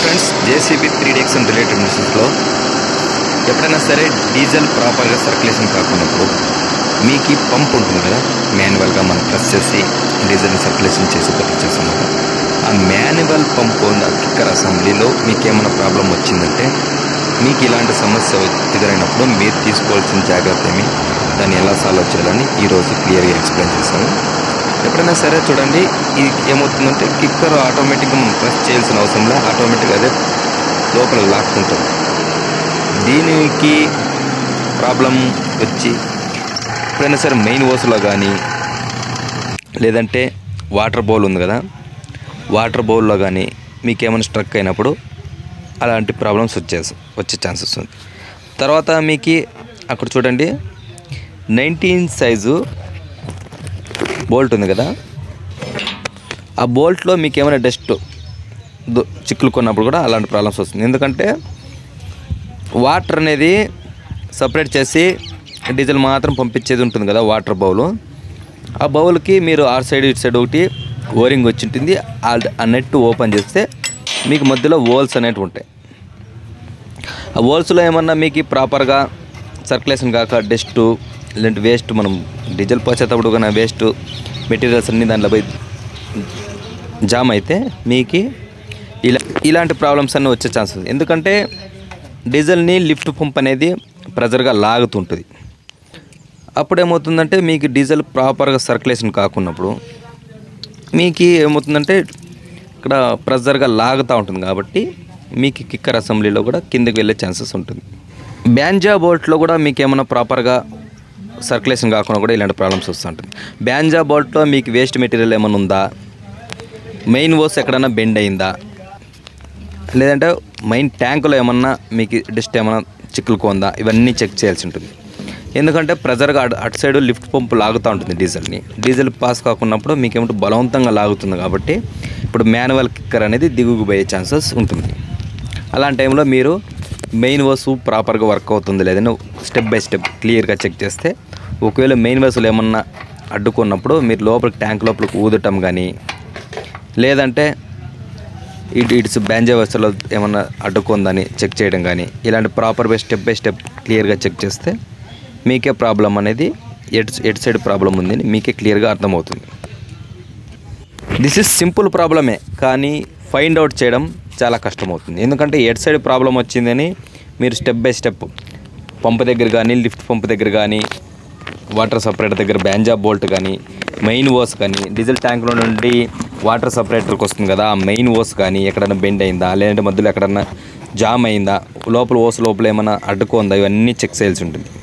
friends JCB three decks and related మిషన్స్లో ఎప్పుడైనా సరే డీజిల్ ప్రాపర్గా సర్క్యులేషన్ కాకున్నప్పుడు మీకు ఈ పంప్ ఉంటుంది కదా మాన్యువల్గా మనం ప్రెస్ చేసి డీజిల్ని సర్క్యులేషన్ చేసి పట్టించేస్తాం కదా ఆ మాన్యువల్ పంప్ కిక్కర్ అసెంబ్లీలో మీకు ఏమైనా ప్రాబ్లం వచ్చిందంటే మీకు ఇలాంటి సమస్య ఎదురైనప్పుడు మీరు తీసుకోవాల్సిన జాగ్రత్త ఏమి దాన్ని ఎలా సాల్వ్ చేయాలని ఈరోజు క్లియర్గా ఎక్స్ప్లెయిన్ చేశాను ఎప్పుడైనా సరే చూడండి ఇది ఏమవుతుందంటే కిక్కర్ ఆటోమేటిక్గా మనం ప్రెస్ చేయాల్సిన అవసరం లేదు ఆటోమేటిక్గా అదే లోపల లాక్కుంటుంది దీనికి ప్రాబ్లం వచ్చి ఎప్పుడైనా సరే మెయిన్ ఓసులో కానీ లేదంటే వాటర్ బౌల్ ఉంది కదా వాటర్ బౌల్లో కానీ మీకు ఏమైనా స్ట్రక్ అయినప్పుడు అలాంటి ప్రాబ్లమ్స్ వచ్చే వచ్చే ఛాన్సెస్ ఉంది తర్వాత మీకు అక్కడ చూడండి నైన్టీన్ సైజు బోల్ట్ ఉంది కదా ఆ బోల్ట్లో మీకు ఏమైనా డస్ట్ చిక్కులు కొన్నప్పుడు కూడా అలాంటి ప్రాబ్లమ్స్ వస్తుంది ఎందుకంటే వాటర్ అనేది సపరేట్ చేసి డీజిల్ మాత్రం పంపించేది ఉంటుంది కదా వాటర్ బౌల్ ఆ బౌల్కి మీరు ఆ సైడ్ ఇటు సైడ్ ఒకటి ఓరింగ్ వచ్చి ఉంటుంది ఆ- ఆ నెట్ ఓపెన్ చేస్తే మీకు మధ్యలో హోల్స్ అనేవి ఉంటాయి ఆ హోల్స్లో ఏమన్నా మీకు ప్రాపర్గా సర్క్యులేషన్ కాక డస్ట్ ఇలాంటి వేస్ట్ మనం డీజిల్ పోసేటప్పుడు కానీ వేస్ట్ మెటీరియల్స్ అన్నీ దాంట్లో పోయి జామ్ అయితే మీకు ఇలా ఇలాంటి ప్రాబ్లమ్స్ అన్నీ వచ్చే ఛాన్స్ ఉంది ఎందుకంటే డీజిల్ని లిఫ్ట్ పంప్ అనేది ప్రెజర్గా లాగుతుంటుంది అప్పుడు ఏమవుతుందంటే మీకు డీజిల్ ప్రాపర్గా సర్క్యులేషన్ కాకున్నప్పుడు మీకు ఏమవుతుందంటే ఇక్కడ ప్రెజర్గా లాగుతూ ఉంటుంది కాబట్టి మీకు కిక్కర్ అసెంబ్లీలో కూడా కిందకి వెళ్ళే ఛాన్సెస్ ఉంటుంది బ్యాంజా బోల్ట్లో కూడా మీకు ఏమైనా ప్రాపర్గా సర్క్యులేషన్ కాకుండా కూడా ఇలాంటి ప్రాబ్లమ్స్ వస్తుంటుంది బ్యాంజా బోల్ట్లో మీకు వేస్ట్ మెటీరియల్ ఏమైనా ఉందా మెయిన్ ఓస్ ఎక్కడైనా బెండ్ అయిందా లేదంటే మెయిన్ ట్యాంకులో ఏమన్నా మీకు డస్ట్ ఏమన్నా చిక్కులుకుందా ఇవన్నీ చెక్ చేయాల్సి ఉంటుంది ఎందుకంటే ప్రెజర్గా అటు అటు సైడ్ లిఫ్ట్ పంపు లాగుతూ ఉంటుంది డీజిల్ని డీజిల్ పాస్ కాకున్నప్పుడు మీకు ఏమిటి బలవంతంగా లాగుతుంది కాబట్టి ఇప్పుడు మాన్యువల్ కిక్కర్ అనేది దిగుకు పోయే ఛాన్సెస్ ఉంటుంది అలాంటి టైంలో మీరు మెయిన్ వసు ప్రాపర్గా వర్క్ అవుతుంది లేదని స్టెప్ బై స్టెప్ క్లియర్గా చెక్ చేస్తే ఒకవేళ మెయిన్ వసులు ఏమన్నా అడ్డుకున్నప్పుడు మీరు లోపలికి ట్యాంక్ లోపలికి ఊదటం కానీ లేదంటే ఇటు ఇట్స్ బ్యాంజా వ్యవస్థలో ఏమన్నా అడ్డుకుందని చెక్ చేయడం కానీ ఇలాంటి proper by step by step క్లియర్గా చెక్ చేస్తే మీకే ప్రాబ్లం అనేది ఎటు ఎటు సైడ్ ప్రాబ్లం ఉందని మీకే క్లియర్గా అర్థమవుతుంది దిస్ ఇస్ సింపుల్ ప్రాబ్లమే కానీ ఫైండ్ అవుట్ చేయడం చాలా కష్టమవుతుంది ఎందుకంటే ఎటు సైడ్ ప్రాబ్లం వచ్చిందని మీరు స్టెప్ బై స్టెప్ పంప్ దగ్గర కానీ లిఫ్ట్ పంప్ దగ్గర కానీ వాటర్ సపరేటర్ దగ్గర బ్యాంజా బోల్ట్ కానీ మెయిన్ ఓస్ కానీ డీజిల్ ట్యాంక్లో నుండి వాటర్ సపరేటర్కి వస్తుంది కదా ఆ మెయిన్ ఓస్ కానీ ఎక్కడైనా బెండ్ అయిందా లేదంటే మధ్యలో ఎక్కడన్నా జామ్ అయిందా లోపల ఓస్ లోపల ఏమైనా అడ్డుకుందా ఇవన్నీ చెక్ చేయాల్సి ఉంటుంది